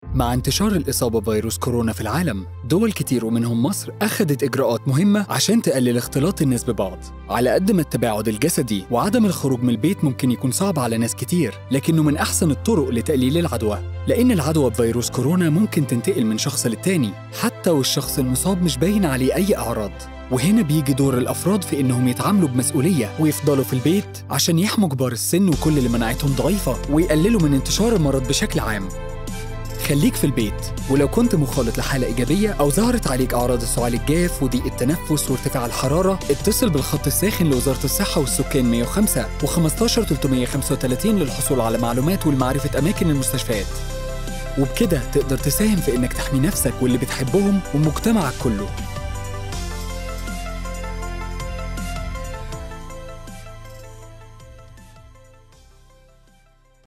مع انتشار الإصابة بفيروس كورونا في العالم دول كتير ومنهم مصر أخذت إجراءات مهمة عشان تقلل اختلاط الناس ببعض على قد ما التباعد الجسدي وعدم الخروج من البيت ممكن يكون صعب على ناس كتير لكنه من أحسن الطرق لتقليل العدوى لأن العدوى بفيروس كورونا ممكن تنتقل من شخص للتاني حتى والشخص المصاب مش باين عليه أي أعراض وهنا بيجي دور الأفراد في إنهم يتعاملوا بمسؤولية ويفضلوا في البيت عشان يحموا كبار السن وكل اللي مناعتهم ضعيفة ويقللوا من انتشار المرض بشكل عام خليك في البيت ولو كنت مخالط لحالة إيجابية أو ظهرت عليك أعراض السعال الجاف وضيق التنفس وارتفاع الحرارة اتصل بالخط الساخن لوزارة الصحة والسكان 105 و15 335 للحصول على معلومات ولمعرفة أماكن المستشفيات وبكده تقدر تساهم في إنك تحمي نفسك واللي بتحبهم ومجتمعك كله